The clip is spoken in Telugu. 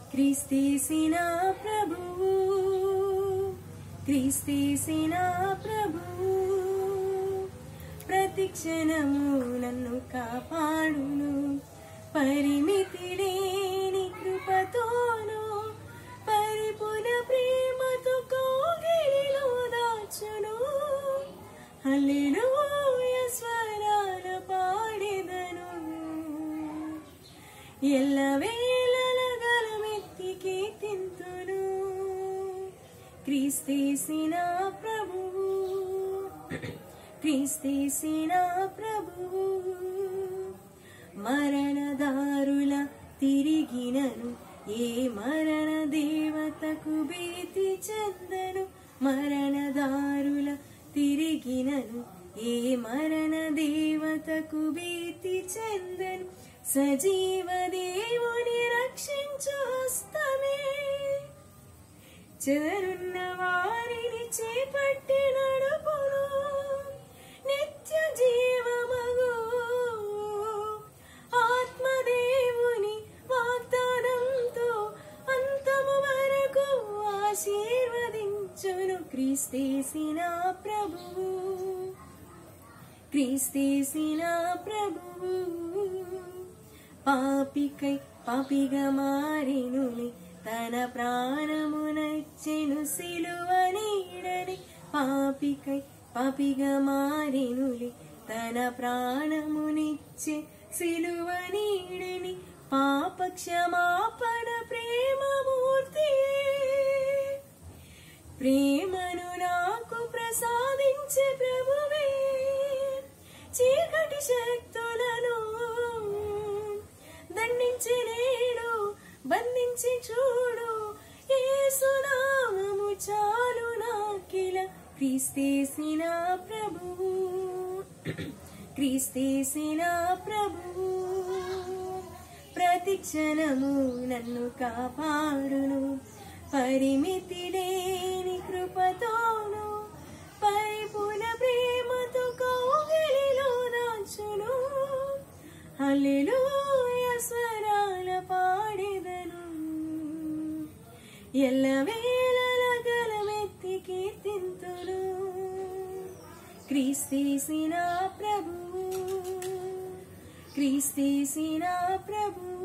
క్రీస్తేసిన ప్రభువు క్రీస్తేసిన ప్రభువు ప్రతి క్షణము నన్ను కాపాడును పరిమితి లేని కృపతోను పరిపున ప్రేమతో కోగిలిలో దాచును హల్లెలూయ స్వరాల పాడెదను ఎల్ల వేళల గలమెత్తి కీర్తింతును క్రీస్తేసిన ప్రభువు క్రీస్తేసిన ప్రభువు మరణదారుల తిరిగినను ఏ మరణ దేవతకు భీతి చెందను మరణదారుల తిరిగినను ఏ మరణ దేవతకు భీతి చెందను సజీవ దేవుని రక్షించు హస్తమే చెదరున్న వారిని చేపట్టి నడుపును నిత్య జీవమగు ఆత్మదేవుని వాగ్దానంతో అంతము వరకు ఆశీర్వదించును క్రీస్తేసిన ప్రభువు క్రీస్తేసిన ప్రభువు పాపికై పాపిగా మారినుని తన ప్రాణమునచ్చెను సిలువ నీడని పాపికై పాపిగా మారినులి తన ప్రాణమునిచ్చే సిలువ నీడని పాప క్షమాపణ ప్రేమమూర్తి ప్రేమను నాకు ప్రసాదించే ప్రభువే చీకటి శక్తులను దండించి నేడు బంధించి చూడు ఏసునామము చాలు నాకిల క్రీస్తేసిన ప్రభువు క్రీస్తేసిన ప్రభువు ప్రతి క్షణము నన్ను కాపాడును పరిమితి లేని కృపతోను పరిపూర్ణ ప్రేమతో కౌగిలిలో దాచును హల్లెలూయ స్వరాల పాడెదను ఎల్ల వేళల గలమెత్తి కీర్తింతును క్రీస్తేసిన ప్రభువు క్రీస్తేసిన ప్రభువు